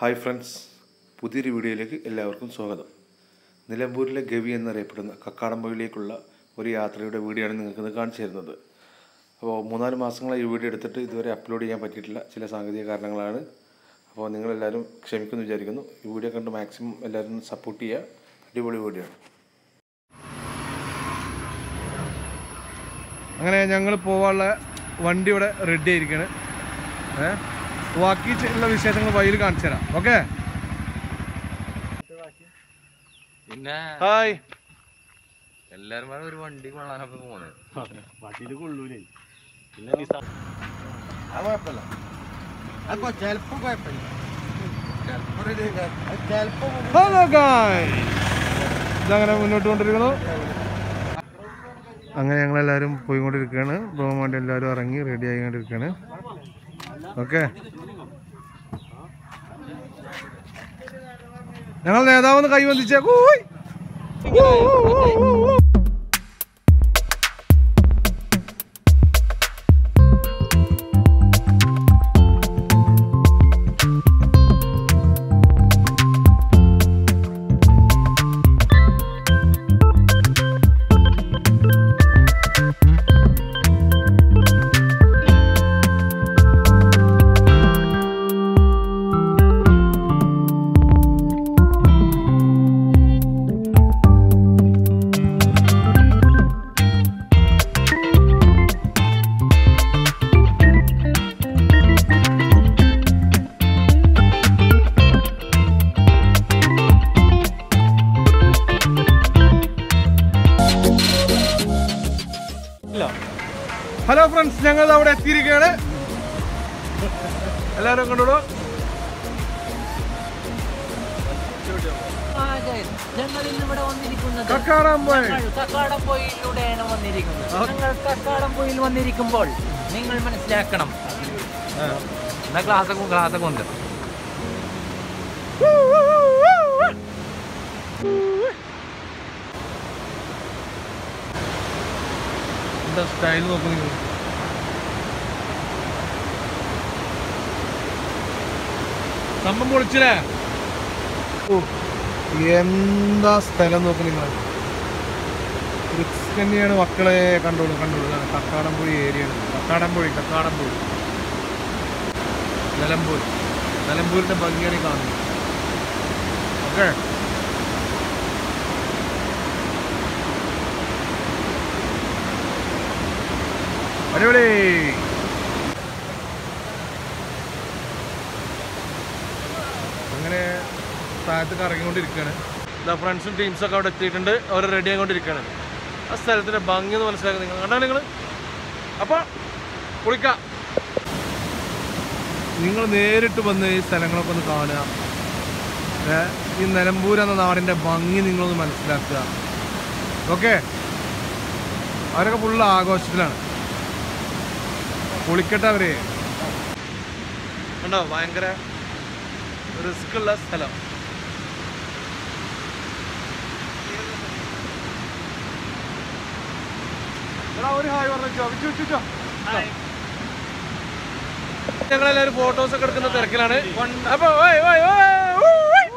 Hi friends പുതിയൊരു വീഡിയോയിലേക്ക് എല്ലാവർക്കും സ്വാഗതം നിലമ്പൂരിലെ ഗവി എന്നറിയപ്പെടുന്ന കക്കാടംപൊയിലേക്കുള്ള ഒരു യാത്രയുടെ വീഡിയോ ആണ് നിങ്ങൾക്ക് ഇന്ന് കാണിച്ചു തരുന്നത് അപ്പോൾ മൂന്നാല് മാസങ്ങളായി ഈ വീഡിയോ എടുത്തിട്ട് ഇതുവരെ അപ്ലോഡ് ചെയ്യാൻ പറ്റിയിട്ടില്ല ചില സാങ്കേതിക കാരണങ്ങളാണ് അപ്പോൾ നിങ്ങളെല്ലാവരും ക്ഷമിക്കുമെന്ന് വിചാരിക്കുന്നു ഈ വീഡിയോ കണ്ട് മാക്സിമം എല്ലാവരും സപ്പോർട്ട് ചെയ്യുക അടിപൊളി വീഡിയോ ആണ് അങ്ങനെ ഞങ്ങൾ പോകാനുള്ള വണ്ടി ഇവിടെ റെഡി ആയിരിക്കാണ് ഏ ബാക്കി ഉള്ള വിശേഷങ്ങൾ വഴിയിൽ കാണിച്ചു തരാം ഓക്കെ പിന്നെ ഹായ് എല്ലാരും കൂടെ ഒരു വണ്ടി കൊള്ളാനൊക്കെ പോണേ ഹലോ ഗായ് ഇതങ്ങനെ മുന്നോട്ട് കൊണ്ടിരിക്കുന്നു അങ്ങനെ ഞങ്ങളെല്ലാവരും പോയിക്കൊണ്ടിരിക്കുകയാണ് പോകാൻ വേണ്ടി എല്ലാവരും ഇറങ്ങി റെഡി ആയിക്കൊണ്ടിരിക്കുകയാണ് ഓക്കെ ഞങ്ങൾ നേതാവെന്ന് കൈവന്തിച്ചേ കൂയ് ഹലോ ഫ്രണ്ട്സ് ഞങ്ങൾ അവിടെ എത്തിയിരിക്കുകയാണ് എല്ലാവരും കണ്ടോളൂ ഞങ്ങൾ ഇന്നിവിടെ വന്നിരിക്കുന്നത് കക്കാടംപോയി ഞങ്ങൾ കക്കാടംപൊയിലൂടെയാണ് വന്നിരിക്കുന്നത് ഞങ്ങൾ കക്കാടംപൊയിൽ വന്നിരിക്കുമ്പോൾ നിങ്ങൾ മനസ്സിലാക്കണം എന്നാ ക്ലാസ്സൊക്കെ ക്ലാസ്സൊക്കെ ഉണ്ട് എന്താ സ്റ്റൈൽ നോക്കൂ നിങ്ങൾ സംഭവം പൊളിച്ചില്ലേ ഓ എന്താ സ്ഥലം നോക്ക് നിങ്ങൾ റിസ്ക് തന്നെയാണ് മക്കളെ കണ്ടോളൂ കണ്ടോളൂ ഇതാണ് കക്കാടംപൊഴി ഏരിയ ആണ് കക്കാടംപൊഴി കക്കാടംപൊഴി നിലമ്പൂർ നിലമ്പൂരിന്റെ ഭംഗിയാണ് ഈ കാണുന്നത് ഓക്കെ അടിപൊളി അങ്ങനെ താഴത്ത് കറങ്ങിക്കൊണ്ടിരിക്കുകയാണ് ഇതാ ഫ്രണ്ട്സും ടീംസൊക്കെ അവിടെ എത്തിയിട്ടുണ്ട് അവർ റെഡി ആയിക്കൊണ്ടിരിക്കുകയാണ് ആ സ്ഥലത്തിൻ്റെ ഭംഗി എന്ന് മനസ്സിലാക്കി നിങ്ങൾ കണ്ടോ നിങ്ങൾ അപ്പോൾ കുളിക്കാം നിങ്ങൾ നേരിട്ട് വന്ന് ഈ സ്ഥലങ്ങളൊക്കെ ഒന്ന് കാണുക ഏ, ഈ നിലമ്പൂർ എന്ന നാടിൻ്റെ ഭംഗി നിങ്ങളൊന്ന് മനസ്സിലാക്കുക ഓക്കെ അവരൊക്കെ ഫുള്ള് ആഘോഷത്തിലാണ് കുളിക്കട്ടെ അവര് കണ്ടോ ഭയങ്കര റിസ്ക് ഉള്ള സ്ഥലം ഒരു ഹായ് പറഞ്ഞു ഞങ്ങളെല്ലാവരും ഫോട്ടോസ് ഒക്കെ എടുക്കുന്ന തിരക്കിലാണ് അപ്പൊ ഓയ്, ഓയ്, ഓയ്, ഓയ്.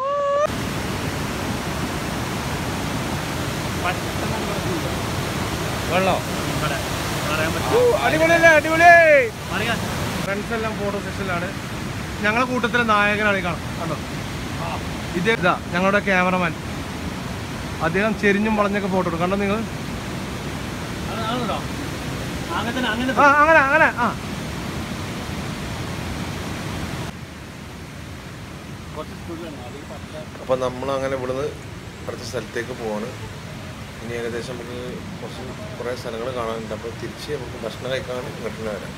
വെള്ളോ ഊ, അടിപൊളിയല്ലേ അടിപൊളി ഫ്രണ്ട്സ് എല്ലാം ഫോട്ടോ സെഷനിലാണ് ഞങ്ങളുടെ കൂട്ടത്തിലെ നായകനാണ് ഈ കാണാം കണ്ടോ ഇത് ഇതാ ഞങ്ങളുടെ ക്യാമറമാൻ അദ്ദേഹം ചെരിഞ്ഞും വളഞ്ഞൊക്കെ ഫോട്ടോ എടുക്കും കണ്ടോ നിങ്ങൾ ആ അങ്ങനെ അങ്ങനെ ആ അപ്പോൾ നമ്മൾ അങ്ങനെ ഇവിടുന്ന് അടുത്ത സ്ഥലത്തേക്ക് പോവാണ് ഇനി ഏകദേശം നമുക്ക് കുറച്ച് കുറേ സ്ഥലങ്ങൾ കാണാനുണ്ട് അപ്പോൾ തിരിച്ച് നമുക്ക് ഭക്ഷണം കഴിക്കാൻ ഇങ്ങോട്ട് വരാം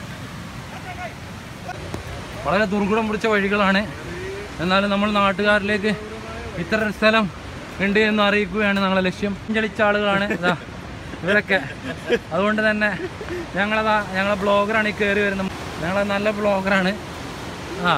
വളരെ ദുർഗുണം പിടിച്ച വഴികളാണ് എന്നാലും നമ്മൾ നാട്ടുകാരിലേക്ക് ഇത്ര സ്ഥലം ഉണ്ട് എന്ന് അറിയിക്കുകയാണ് ഞങ്ങളെ ലക്ഷ്യം ചളിച്ച ആളുകളാണ് ഇതാ ഇവരൊക്കെ അതുകൊണ്ട് തന്നെ ഞങ്ങളതാ ഞങ്ങളെ ബ്ലോഗറാണ് ഈ കയറി വരുന്നത് ഞങ്ങളെ നല്ല ബ്ലോഗറാണ് ആ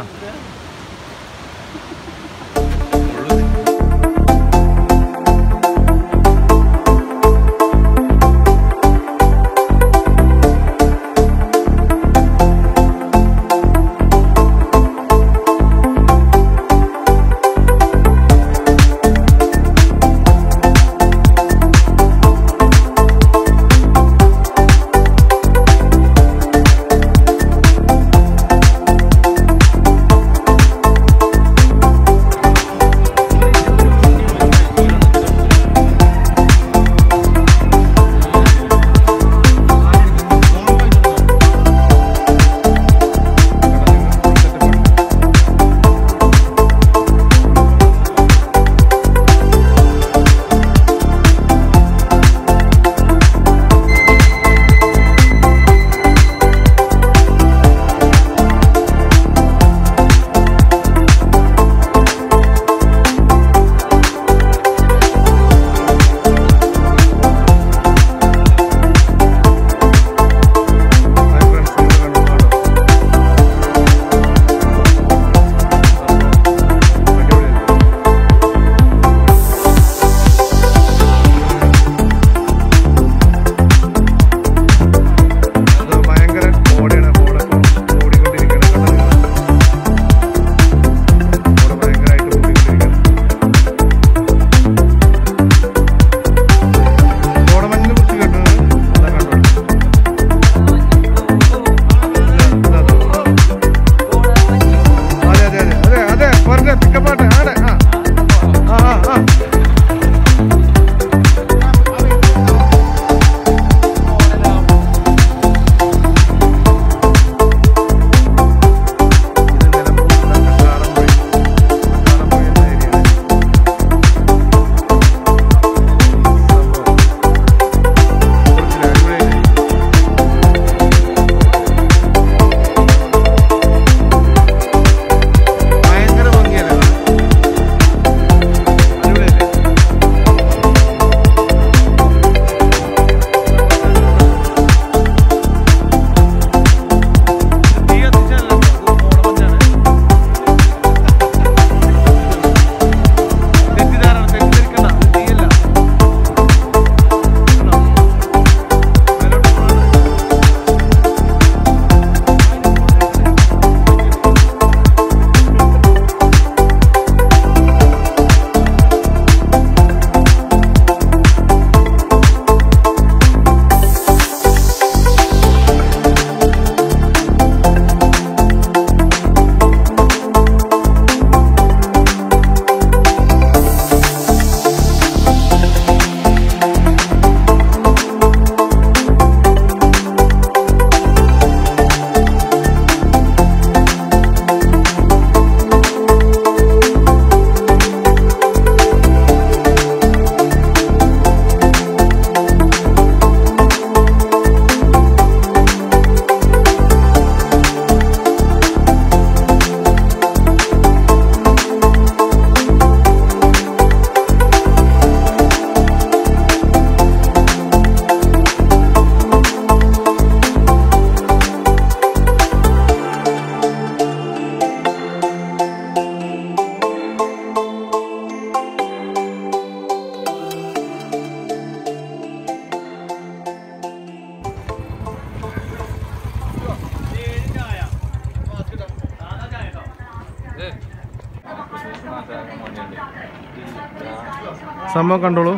സംഭവം കണ്ടോളൂ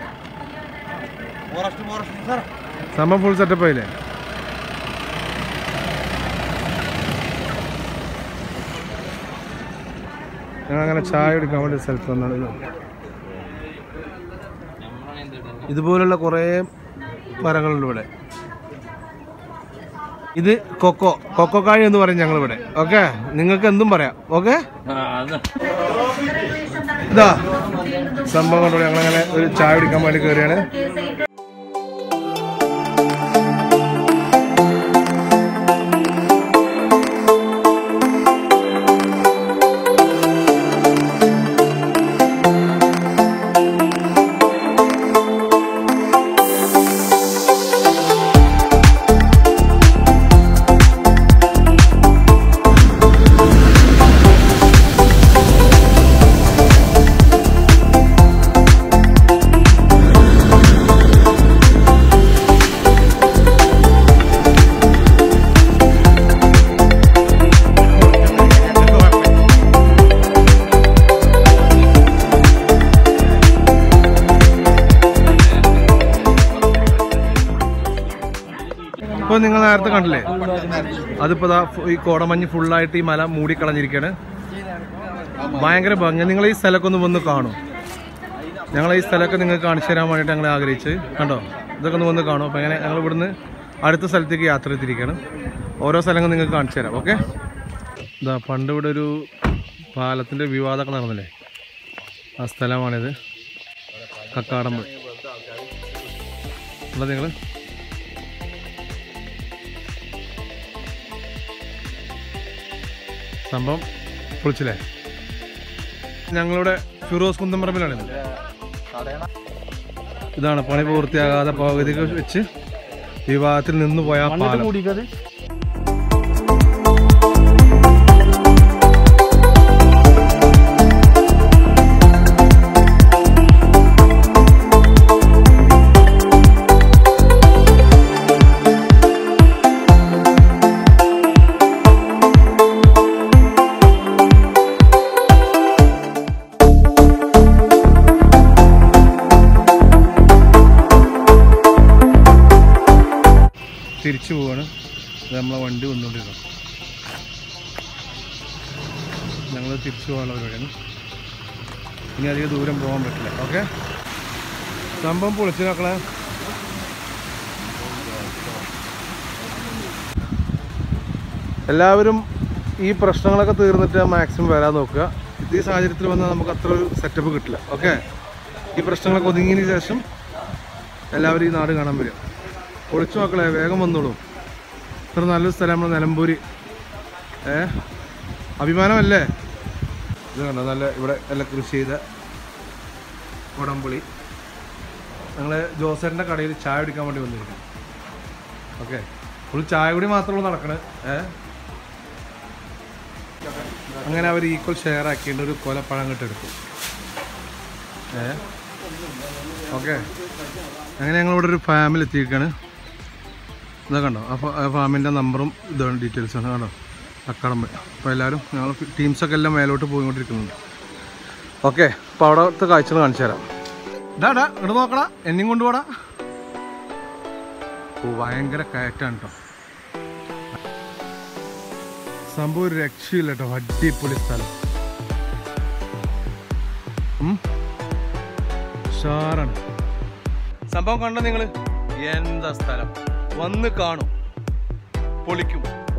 സംഭവം ഫുൾ സെറ്റപ്പ് ആയില്ലേ ഞങ്ങളങ്ങനെ ചായ കുടിക്കാൻ വേണ്ടി ഒരു സ്ഥലത്ത് വന്നാണ് ഇതുപോലുള്ള കുറേ മരങ്ങളുണ്ട് ഇവിടെ ഇത് കൊക്കോ കൊക്കോ കാഴി എന്ന് പറയും ഞങ്ങൾ ഇവിടെ ഓക്കെ നിങ്ങൾക്ക് എന്തും പറയാം ഓക്കെ ഇതാ സംഭവം കൊണ്ടോ ഞങ്ങളങ്ങനെ ഒരു ചായ കുടിക്കാൻ വേണ്ടി കയറിയാണ് ഇപ്പോൾ നിങ്ങൾ നേരത്തെ കണ്ടില്ലേ അതിപ്പോൾ ദാ ഫു- ഈ കോടമഞ്ഞ് ഫുള്ളായിട്ട് ഈ മല മൂടിക്കളഞ്ഞിരിക്കുകയാണ് ഭയങ്കര ഭംഗി നിങ്ങൾ ഈ സ്ഥലമൊക്കെ ഒന്ന് വന്ന് കാണും ഞങ്ങൾ ഈ സ്ഥലമൊക്കെ നിങ്ങൾക്ക് കാണിച്ചു തരാൻ വേണ്ടിയിട്ട് ഞങ്ങൾ ആഗ്രഹിച്ച് കണ്ടോ ഇതൊക്കെ ഒന്ന് വന്ന് കാണും അപ്പോൾ അങ്ങനെ ഞങ്ങൾ ഇവിടുന്ന് അടുത്ത സ്ഥലത്തേക്ക് യാത്ര ചെയ്തിരിക്കുകയാണ് ഓരോ സ്ഥലങ്ങൾ നിങ്ങൾക്ക് കാണിച്ചു തരാം ഓക്കെ ഇതാ പണ്ട് ഇവിടെ ഒരു പാലത്തിൻ്റെ വിവാദമൊക്കെ നടന്നില്ലേ ആ സ്ഥലമാണിത് കക്കാടമ്പ് ഉള്ളത് നിങ്ങൾ സംഭവം പൊളിച്ചില്ലേ ഞങ്ങളുടെ ഫിറോസ് കുന്തമ്പറമ്പിലാണ് ഇത് ഇതാണ് പണി പൂർത്തിയാകാതെ പകുതിക്ക് വെച്ച് വിവാഹത്തിൽ നിന്ന് പോയ ആ പാലം തിരിച്ചു പോവാണ് ഇത് നമ്മളെ വണ്ടി വന്നുകൊണ്ടിരുന്നത് ഞങ്ങൾ തിരിച്ചു പോകാനുള്ള പരിപാടിയാണ് ഇനി അധികം ദൂരം പോകാൻ പറ്റില്ല ഓക്കെ സംഭവം പൊളിച്ചു മക്കളെ എല്ലാവരും ഈ പ്രശ്നങ്ങളൊക്കെ തീർന്നിട്ട് മാക്സിമം വരാൻ നോക്കുക ഈ സാഹചര്യത്തിൽ വന്നാൽ നമുക്ക് അത്ര ഒരു സെറ്റപ്പ് കിട്ടില്ല ഓക്കെ ഈ പ്രശ്നങ്ങളൊക്കെ ഒതുങ്ങിയതിന് ശേഷം എല്ലാവരും ഈ നാട് കാണാൻ വരും പൊളിച്ചു മക്കളെ വേഗം വന്നോളൂ ഇത്ര നല്ലൊരു സ്ഥലം നമ്മുടെ നിലമ്പൂര് ഏ അഭിമാനമല്ലേ ഇത് കണ്ടോ നല്ല ഇവിടെ എല്ലാം കൃഷി ചെയ്ത കുടംപുളി ഞങ്ങൾ ജോസേട്ടൻ്റെ കടയിൽ ചായ കുടിക്കാൻ വേണ്ടി വന്നിരിക്കും ഓക്കെ ഫുൾ ചായ കൂടി മാത്രമേ നടക്കണേ ഏ അങ്ങനെ അവർ ഈക്വൽ ഷെയർ ആക്കിയിട്ട് ഒരു കൊലപ്പഴം കിട്ടെടുക്കും ഏ ഓക്കെ അങ്ങനെ ഞങ്ങൾ ഇവിടെ ഒരു ഫാമിൽ എത്തിയിരിക്കുകയാണ് ഇതാ കണ്ടോ ആ ഫ- ആ ഫാമിൻ്റെ നമ്പറും ഇതാണ് ഡീറ്റെയിൽസാണ് കണ്ടോ അക്കടമ്പ അപ്പോൾ എല്ലാവരും ഞങ്ങൾ ടീംസൊക്കെ എല്ലാം മേലോട്ട് പോയിക്കൊണ്ടിരിക്കുന്നുണ്ട് ഓക്കെ അപ്പോൾ അവിടുത്തെ കാഴ്ചകൾ കാണിച്ചു തരാം ഇതാടാ ഇവിടെ നോക്കടാ എന്നെയും കൊണ്ടുപോടാ ഓ ഭയങ്കര കയറ്റാണ് കേട്ടോ സംഭവം ഒരു രക്ഷയില്ല കേട്ടോ അടിപൊളി സ്ഥലം ഉം. ഉഷാറാണ് സംഭവം കണ്ടോ നിങ്ങൾ എന്താ സ്ഥലം വന്ന് കാണും പൊളിക്കും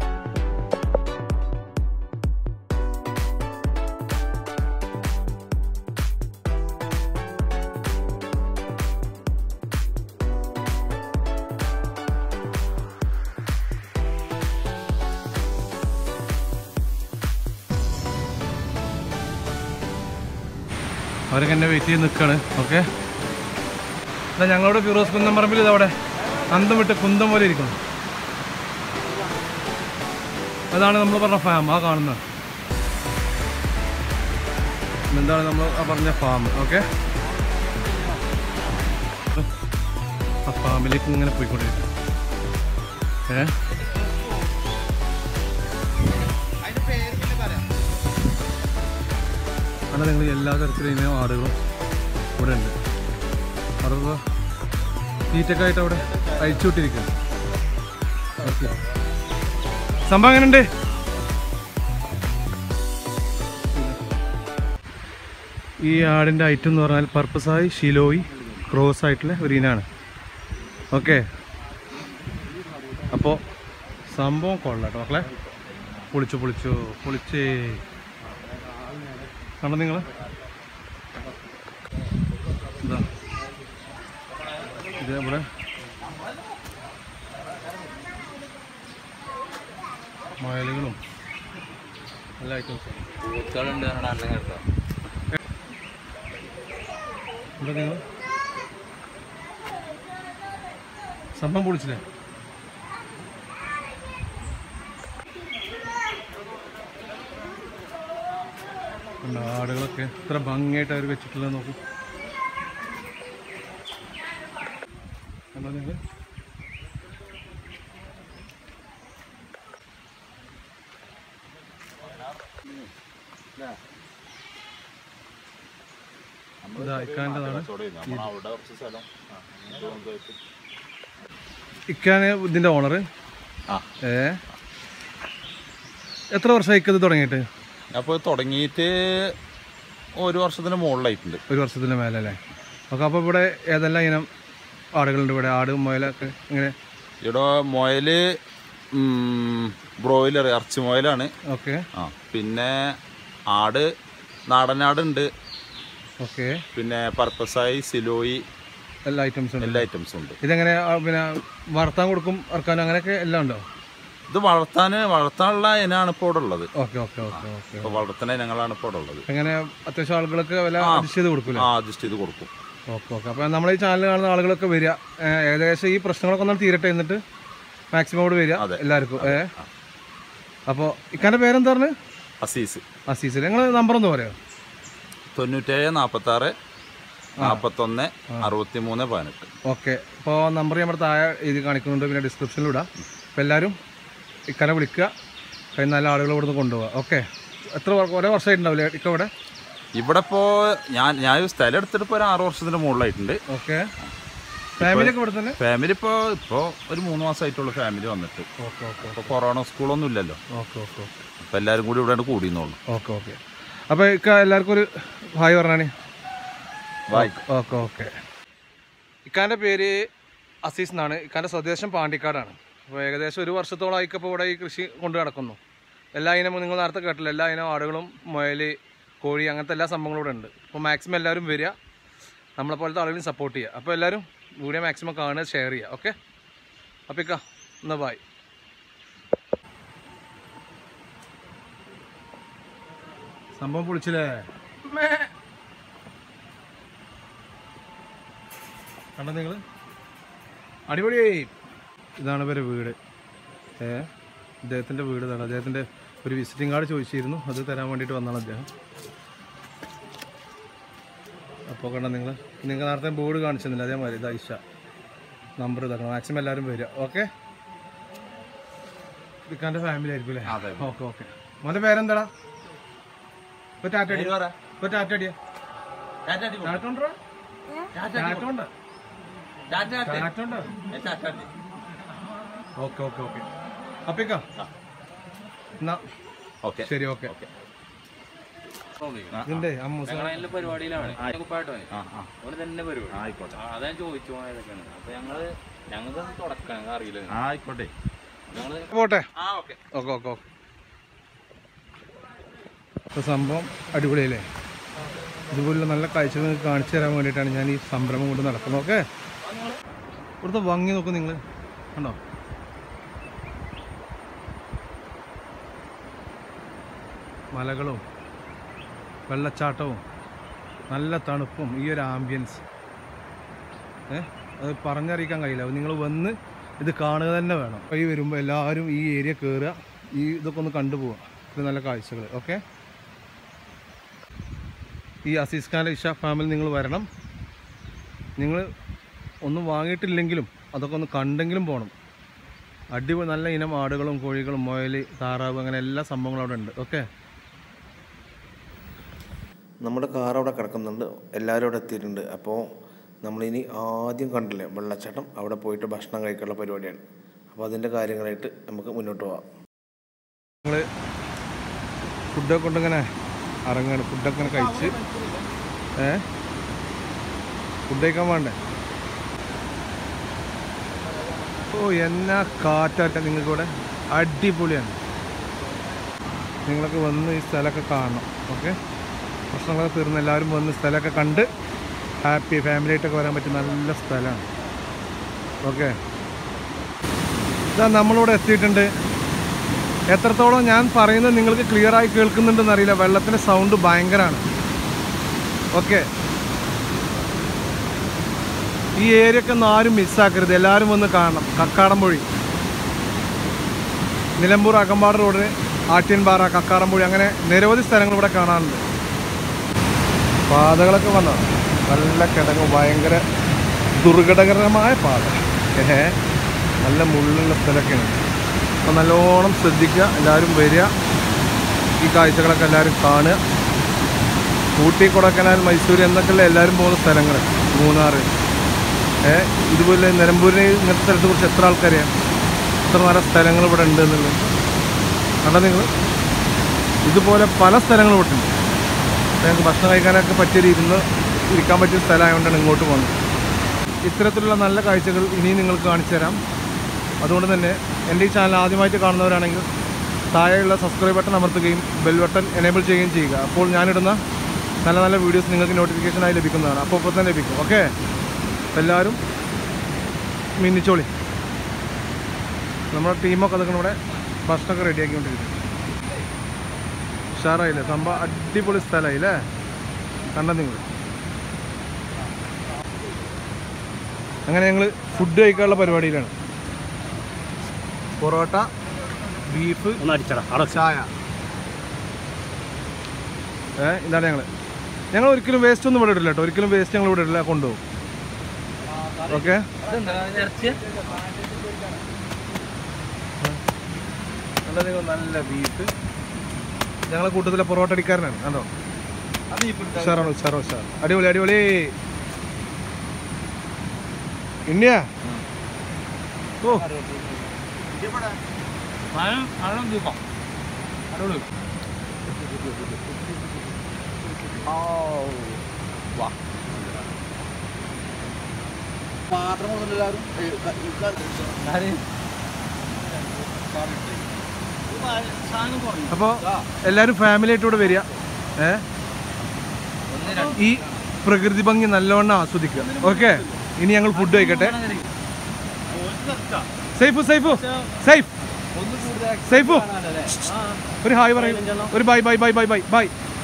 അവരൊക്കെ എന്നെ വെയിറ്റ് ചെയ്ത് നിൽക്കുകയാണ് ഓക്കെ ഇതാ ഞങ്ങളുടെ ഫിറോസ് കുന്നം പറമ്പിൽ ഇതവിടെ അന്തം വിട്ട് കുന്തം പോലെ ഇരിക്കുന്നു അതാണ് നമ്മൾ പറഞ്ഞ ഫാം ആ കാണുന്നത് എന്താണ് നമ്മൾ ആ പറഞ്ഞ ഫാം ഓക്കെ ആ ഫാമിലേക്ക് ഇങ്ങനെ പോയിക്കൊണ്ടിരിക്കും ഏ കാരണം നിങ്ങൾ എല്ലാ തരത്തിലും ഇങ്ങനെ ആടുകളും ഇവിടെ ഉണ്ട് അതിപ്പോൾ തീറ്റക്കായിട്ട് അവിടെ അയച്ചു വിട്ടിരിക്കുന്നു ഓക്കെ സംഭവം എങ്ങനെയുണ്ട് ഈ ആടിൻ്റെ ഐറ്റം എന്ന് പറഞ്ഞാൽ പർപ്പസായി ഷിലോയി ക്രോസ് ആയിട്ടുള്ള ഒരു ഇനാണ് ഓക്കെ അപ്പോൾ സംഭവം കൊള്ളാം കേട്ടോ മക്കളെ പൊളിച്ചു പൊളിച്ചു പൊളിച്ചേ കണ്ടോ നിങ്ങൾ ഇതാ ഇത് ഇവിടെ മയലുകളും എല്ലാ ഐറ്റംസും പൂക്കളുണ്ട് അണ്ണൻ കേട്ടോ ഇവിടെ നിങ്ങൾ സംഭവം പൊളിച്ചില്ലേ കണ്ടോ, ആടുകളൊക്കെ എത്ര ഭംഗിയായിട്ട് അവർ വെച്ചിട്ടുള്ളത് നോക്കൂ കണ്ടോ നിങ്ങൾ ഇതാ ഇക്കാൻ്റെതാണ് ഇക്കാണ് ഇതിന്റെ ഓണർ ഏ എത്ര വർഷമായി ഇത് തുടങ്ങിയിട്ട് അപ്പോൾ തുടങ്ങിയിട്ട് ഒരു വർഷത്തിന് മുകളിലായിട്ടുണ്ട് ഒരു വർഷത്തിന് മേലെ അല്ലേ ഓക്കെ അപ്പോൾ ഇവിടെ ഏതെല്ലാം ഇനം ആടുകളുണ്ട് ഇവിടെ ആട് മുയലൊക്കെ ഇങ്ങനെ ഇവിടെ മുയല് ബ്രോയിലർ ഇറച്ചി മുയലാണ് ഓക്കെ ആ പിന്നെ ആട് നാടനാടുണ്ട് ഓക്കെ പിന്നെ പർപ്പസായി സിലോയി എല്ലാ ഐറ്റംസും ഉണ്ട് എല്ലാ ഐറ്റംസും ഉണ്ട് ഇതെങ്ങനെ ആ, പിന്നെ വളർത്താൻ കൊടുക്കും ഇറക്കാനും അങ്ങനെയൊക്കെ എല്ലാം ഉണ്ടോ ഇത് വളർത്താൻ വളർത്താനുള്ള ഇനമാണ് ഇപ്പോൾ ഇവിടെ ഉള്ളത് ഓക്കെ ഓക്കെ ഓക്കെ ഓക്കെ ഇപ്പോൾ വളർത്തുന്ന ഇനങ്ങളാണ് ഇപ്പോൾ ഇവിടെ ഉള്ളത് എങ്ങനെ അത്യാവശ്യം ആളുകളൊക്കെ വില ആ. അഡ്ജസ്റ്റ് ചെയ്ത് കൊടുക്കൂലേ ആ അഡ്ജസ്റ്റ് ചെയ്ത് കൊടുക്കും ഓക്കെ ഓക്കെ അപ്പോൾ നമ്മൾ ഈ ചാനൽ കാണുന്ന ആളുകളൊക്കെ വരിക ഏ, ഏകദേശം ഈ പ്രശ്നങ്ങളൊക്കെ ഒന്ന് തീരട്ടെ എന്നിട്ട് മാക്സിമം ഇവിടെ വരിക അതെ. എല്ലാവർക്കും ഏ അപ്പോൾ ഇക്കാൻ്റെ പേരെന്താ പറഞ്ഞത് അസീസ് അസീസിൽ നിങ്ങൾ നമ്പർ ഒന്ന് പറയാമോ തൊണ്ണൂറ്റേഴ് നാൽപ്പത്താറ് നാൽപ്പത്തൊന്ന് അറുപത്തി മൂന്ന് പതിനെട്ട് ഓക്കെ അപ്പോൾ നമ്പർ നമ്മുടെ താഴെ എഴുതി കാണിക്കുന്നുണ്ട് പിന്നെ ഡിസ്ക്രിപ്ഷനിൽ ഇടാം അപ്പോൾ എല്ലാവരും ഇക്കനെ വിളിക്കുക കഴിഞ്ഞ നല്ല ആളുകൾ ഇവിടുന്ന് കൊണ്ടുപോകുക ഓക്കെ എത്ര വർ- കുറേ വർഷമായിട്ടുണ്ടാവില്ലേ ഇക്ക ഇവിടെ ഇവിടെ ഇപ്പോൾ ഞാൻ ഞാൻ ഈ സ്ഥലം എടുത്തിട്ട് ഇപ്പോൾ ഒരു ആറ് വർഷത്തിന് മുകളിലായിട്ടുണ്ട് ഓക്കെ ഫാമിലിയൊക്കെ ഇവിടെ തന്നെ ഫാമിലി ഇപ്പോൾ ഇപ്പോൾ ഒരു മൂന്ന് മാസമായിട്ടുള്ളൂ ഫാമിലി വന്നിട്ട് ഓക്കെ ഓക്കെ ഇപ്പോൾ കൊറോണ സ്കൂളൊന്നും ഇല്ലല്ലോ ഓക്കെ ഓക്കെ ഓക്കെ അപ്പോൾ എല്ലാവരും കൂടി ഇവിടെ കൂടിയെന്നുള്ളൂ ഓക്കെ ഓക്കെ അപ്പോൾ ഇക്ക എല്ലാവർക്കും ഒരു ഹായ് പറഞ്ഞാണേ ബായ് ഓക്കെ ഓക്കെ ഇക്കാൻ്റെ പേര് അസീസ് എന്നാണ് ഇക്കാൻ്റെ സ്വദേശം പാണ്ടിക്കാടാണ് അപ്പോൾ ഏകദേശം ഒരു വർഷത്തോളമായി ഇപ്പോൾ ഇവിടെ ഈ കൃഷി കൊണ്ട് നടക്കുന്നു എല്ലാ ഇനവും നിങ്ങൾ നേരത്തെ കേട്ടില്ല എല്ലാ ഇനം ആടുകളും മുയൽ കോഴി അങ്ങനത്തെ എല്ലാ സംഭവങ്ങളും ഇവിടെ ഉണ്ട് അപ്പോൾ മാക്സിമം എല്ലാവരും വരിക നമ്മളെ പോലത്തെ ആളുകളെയും സപ്പോർട്ട് ചെയ്യുക അപ്പോൾ എല്ലാവരും വീഡിയോ മാക്സിമം കാണുക ഷെയർ ചെയ്യുക ഓക്കെ അപ്പോൾ ഇക്ക എന്നാ ബായ് സംഭവം പൊളിച്ചില്ലേ കണ്ടോ നിങ്ങൾ അടിപൊളിയായി ഇതാണ് ഇവരെ വീട് ഏ അദ്ദേഹത്തിൻ്റെ വീട് ഇതാണ് അദ്ദേഹത്തിൻ്റെ ഒരു വിസിറ്റിംഗ് കാർഡ് ചോദിച്ചിരുന്നു അത് തരാൻ വേണ്ടിയിട്ട് വന്നാണ് അദ്ദേഹം അപ്പോൾ കണ്ട നിങ്ങൾ നിങ്ങൾ നേരത്തെ ബോർഡ് കാണിച്ചിരുന്നില്ല അതേമാതിരി ഇത് ഐഷ നമ്പർ ഇതാക്കണം മാക്സിമം എല്ലാവരും വരിക ഓക്കെ ഇക്കാൻ്റെ ഫാമിലി ആയിരിക്കും അല്ലേ ഓക്കെ ഓക്കെ മോൻ്റെ പേരെന്താടാ ഇപ്പോൾ ടാറ്റ അടി ഇപ്പോൾ ടാറ്റ അടിയാ ടാറ്റ ഉണ്ടോ ടാറ്റ ഉണ്ടോ ടാറ്റ ഉണ്ടോ ഓക്കെ ഓക്കെ ഓക്കെ അപ്പിക്കാം എന്നാ ഓക്കെ ശരി ഓക്കെ ഇതിന്റെ അമ്മൂസ ഞങ്ങളതിന്റെ പരിപാടിയിലാണ് കുപ്പായിട്ടോ ആ ആ അവിടെ തന്നെ പരിപാടി ആയിക്കോട്ടെ ആ, അതാ ഞാൻ ചോദിച്ചു പോയതൊക്കെയാണ് അപ്പൊ ഞങ്ങള് ഞങ്ങൾക്ക് തുടക്കം ഞങ്ങൾക്ക് അറിയില്ല ആ ആയിക്കോട്ടെ ഞങ്ങള് പോട്ടെ ആ ഓക്കെ ഓക്കെ ഓക്കെ ഓക്കെ അപ്പോൾ സംഭവം അടിപൊളിയല്ലേ ഇതുപോലുള്ള നല്ല കാഴ്ചകൾ നിങ്ങൾക്ക് കാണിച്ചു തരാൻ വേണ്ടിയിട്ടാണ് ഞാൻ ഈ സംരംഭം കൊണ്ട് നടക്കുന്നത് ഓക്കെ ഇവിടുത്തെ ഭംഗി നോക്കും നിങ്ങൾ കണ്ടോ മലകളും വെള്ളച്ചാട്ടവും നല്ല തണുപ്പും ഈ ഒരു ആംബിയൻസ് ഏ അത് പറഞ്ഞറിയിക്കാൻ കഴിയില്ല നിങ്ങൾ വന്ന് ഇത് കാണുക തന്നെ വേണം വഴി വരുമ്പോൾ എല്ലാവരും ഈ ഏരിയ കയറുക ഈ ഇതൊക്കെ ഒന്ന് കണ്ടുപോവുക ഇത് നല്ല കാഴ്ചകൾ ഓക്കെ ഈ അസീസ് ഖാൻ ഇഷ ഫാമിൽ നിങ്ങൾ വരണം നിങ്ങൾ ഒന്നും വാങ്ങിയിട്ടില്ലെങ്കിലും അതൊക്കെ ഒന്ന് കണ്ടെങ്കിലും പോകണം അടിപൊളി നല്ല ഇനം ആടുകളും കോഴികളും മുയൽ താറാവ് അങ്ങനെ എല്ലാ സംഭവങ്ങളും അവിടെ ഉണ്ട് ഓക്കെ നമ്മുടെ കാർ അവിടെ കിടക്കുന്നുണ്ട് എല്ലാവരും അവിടെ എത്തിയിട്ടുണ്ട് അപ്പോൾ നമ്മളിനി ആദ്യം കണ്ടില്ലേ വെള്ളച്ചാട്ടം അവിടെ പോയിട്ട് ഭക്ഷണം കഴിക്കാനുള്ള പരിപാടിയാണ് അപ്പോൾ അതിൻ്റെ കാര്യങ്ങളായിട്ട് നമുക്ക് മുന്നോട്ട് പോകാം ഞങ്ങൾ ഫുഡൊക്കെ കൊണ്ടിങ്ങനെ ഇറങ്ങാണ് ഫുഡൊക്കെ ഇങ്ങനെ കഴിച്ച് ഏ ഫുഡ് കഴിക്കാൻ വേണ്ടേ ഓ എന്നാ കാറ്റാറ്റ നിങ്ങൾക്ക് ഇവിടെ അടിപൊളിയാണ് നിങ്ങളൊക്കെ വന്ന് ഈ സ്ഥലമൊക്കെ കാണണം ഓക്കെ പ്രശ്നങ്ങളൊക്കെ തീർന്ന് എല്ലാവരും വന്ന് സ്ഥലമൊക്കെ കണ്ട് ഹാപ്പി ഫാമിലി ആയിട്ടൊക്കെ വരാൻ പറ്റിയ നല്ല സ്ഥലമാണ് ഓക്കെ ഇതാ നമ്മളിവിടെ എത്തിയിട്ടുണ്ട് എത്രത്തോളം ഞാൻ പറയുന്നത് നിങ്ങൾക്ക് ക്ലിയർ ആയി കേൾക്കുന്നുണ്ടെന്ന് അറിയില്ല വെള്ളത്തിൻ്റെ സൗണ്ട് ഭയങ്കരമാണ് ഓക്കെ ഈ ഏരിയ ഒക്കെ ഒന്നും ആരും മിസ്സാക്കരുത് എല്ലാവരും വന്ന് കാണണം കക്കാടംപൊഴി നിലമ്പൂർ അകമ്പാട് റോഡിന് ആട്യൻപാറ കക്കാടംപൊഴി അങ്ങനെ നിരവധി സ്ഥലങ്ങൾ ഇവിടെ കാണാനുണ്ട് പാതകളൊക്കെ വന്ന നല്ല കിടങ്ങ് ഭയങ്കര ദുർഘടകരമായ പാത ഏഹ് നല്ല മുള്ളുള്ള സ്ഥലമൊക്കെയാണ് അപ്പോൾ നല്ലോണം ശ്രദ്ധിക്കുക എല്ലാവരും വരിക ഈ കാഴ്ചകളൊക്കെ എല്ലാവരും കാണുക ഊട്ടി കൊടക്കനാൽ മൈസൂർ എന്നൊക്കെയുള്ള എല്ലാവരും പോകുന്ന സ്ഥലങ്ങൾ മൂന്നാർ ഏ ഇതുപോലെ നിലമ്പൂരിന് ഇങ്ങനത്തെ സ്ഥലത്തെ കുറിച്ച് എത്ര ആൾക്കറിയാം എത്ര നല്ല സ്ഥലങ്ങൾ ഇവിടെ ഉണ്ട് എന്നുള്ളത് കണ്ടോ നിങ്ങൾ ഇതുപോലെ പല സ്ഥലങ്ങളും ഇവിടെ ഉണ്ട് അപ്പോൾ ഞങ്ങൾക്ക് ഭക്ഷണം കഴിക്കാനൊക്കെ പറ്റിയൊരു ഇരുന്ന് ഇരിക്കാൻ പറ്റിയ സ്ഥലമായതുകൊണ്ടാണ് ഇങ്ങോട്ട് പോകുന്നത് ഇത്തരത്തിലുള്ള നല്ല കാഴ്ചകൾ ഇനിയും നിങ്ങൾക്ക് കാണിച്ചു തരാം അതുകൊണ്ട് തന്നെ എൻ്റെ ഈ ചാനൽ ആദ്യമായിട്ട് കാണുന്നവരാണെങ്കിൽ താഴെയുള്ള സബ്സ്ക്രൈബ് ബട്ടൺ അമർത്തുകയും ബെൽ ബട്ടൺ എനേബിൾ ചെയ്യുകയും ചെയ്യുക അപ്പോൾ ഞാനിടുന്ന നല്ല നല്ല വീഡിയോസ് നിങ്ങൾക്ക് നോട്ടിഫിക്കേഷനായി ലഭിക്കുന്നതാണ് അപ്പോൾ ഇപ്പോൾ തന്നെ ലഭിക്കും ഓക്കെ എല്ലാവരും മിന്നിച്ചോളി നമ്മുടെ ടീമൊക്കെ അതൊക്കെ ഇവിടെ ഭക്ഷണമൊക്കെ റെഡിയാക്കിക്കൊണ്ടിരിക്കും ഉഷാറായില്ലേ സംഭവം അടിപൊളി സ്ഥലമായില്ലേ കണ്ട നിങ്ങൾ അങ്ങനെ ഞങ്ങൾ ഫുഡ് കഴിക്കാനുള്ള പരിപാടിയിലാണ് പൊറോട്ട ബീഫ് ചായ ഏ ഇതാണ് ഞങ്ങൾ ഞങ്ങൾ ഒരിക്കലും വേസ്റ്റ് ഒന്നും ഇവിടെ ഇടില്ല കേട്ടോ ഒരിക്കലും വേസ്റ്റ് ഞങ്ങൾ ഇവിടെ ഇടില്ല കൊണ്ടുപോകും ഓക്കെ നല്ല നിങ്ങൾ നല്ല ബീഫ് ഞങ്ങളെ കൂട്ടത്തിലെ പൊറോട്ട അടിക്കാരനാണ് കണ്ടോ ഉഷാറാണ് ഉഷാറോ ഉഷാർ അടിപൊളി അടിപൊളി ഇന്ത്യ ഓ അപ്പോൾ എല്ലാവരും ഫാമിലി ആയിട്ട് ഇവിടെ വരിക ഏ ഈ പ്രകൃതി ഭംഗി നല്ലവണ്ണം ആസ്വദിക്കുക ഓക്കെ ഇനി ഞങ്ങൾ ഫുഡ് കഴിക്കട്ടെ സൈഫു സൈഫു സൈഫ് സൈഫു ഒരു ഹായ് പറയും ഒരു bye bye bye bye bye bye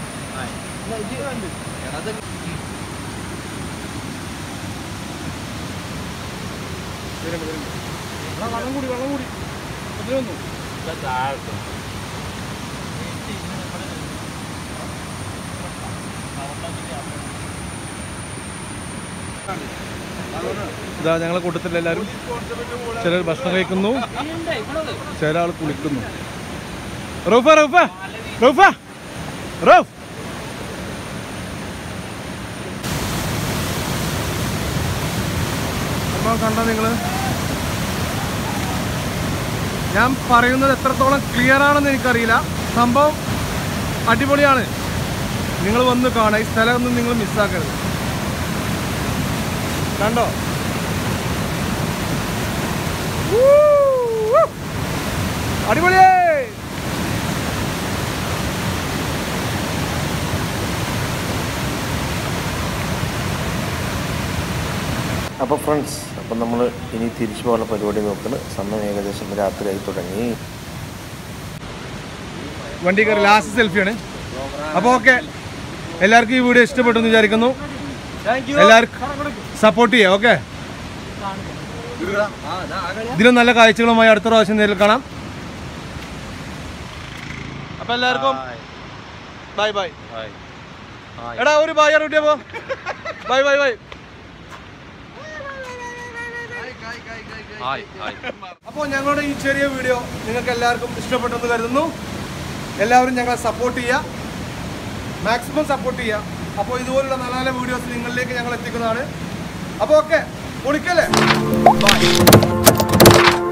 വെള്ളം കൂടി വെള്ളം കൂടി ഇതിലൊന്നും ഇതാ ഞങ്ങളെ കൂട്ടത്തിൽ എല്ലാവരും ചിലർ ഭക്ഷണം കഴിക്കുന്നു ചില ആൾ കുളിക്കുന്നു റൂഫ റൂഫ റൂഫ റൂഫ് അപ്പോൾ കണ്ടോ നിങ്ങൾ ഞാൻ പറയുന്നത് എത്രത്തോളം ക്ലിയർ ആണെന്ന് എനിക്കറിയില്ല സംഭവം അടിപൊളിയാണ് നിങ്ങൾ വന്ന് കാണാം ഈ സ്ഥലമൊന്നും നിങ്ങൾ മിസ്സാക്കരുത് കണ്ടോ ഊ! അടിപൊളിയേ അപ്പോൾ ഫ്രണ്ട്സ് അപ്പം നമ്മൾ ഇനി തിരിച്ചു പോകാനുള്ള പരിപാടി നോക്കുന്നത് സമയം ഏകദേശം രാത്രിയായി തുടങ്ങി വണ്ടി കയറി ലാസ്റ്റ് സെൽഫിയാണ് അപ്പോൾ ഓക്കെ എല്ലാവർക്കും ഈ വീഡിയോ ഇഷ്ടപ്പെട്ടു എന്ന് വിചാരിക്കുന്നു എല്ലാവർക്കും സപ്പോർട്ട് ചെയ്യാം ഓക്കെ ഇതിലും നല്ല കാഴ്ചകളുമായി അടുത്ത പ്രാവശ്യം നേരിൽ കാണാം അപ്പൊ എല്ലാവർക്കും ബൈ ബൈ എടാ ഒരു ബൈ അറിയിട്ടപ്പോ ബൈ ബൈ ബൈ അപ്പോൾ ഞങ്ങളുടെ ഈ ചെറിയ വീഡിയോ നിങ്ങൾക്ക് എല്ലാവർക്കും ഇഷ്ടപ്പെട്ടെന്ന് കരുതുന്നു എല്ലാവരും ഞങ്ങളെ സപ്പോർട്ട് ചെയ്യുക മാക്സിമം സപ്പോർട്ട് ചെയ്യുക അപ്പോൾ ഇതുപോലുള്ള നല്ല നല്ല വീഡിയോസ് നിങ്ങളിലേക്ക് ഞങ്ങൾ എത്തിക്കുന്നതാണ് അപ്പോൾ ഓക്കെ പൊളിക്കല്ലേ ബൈ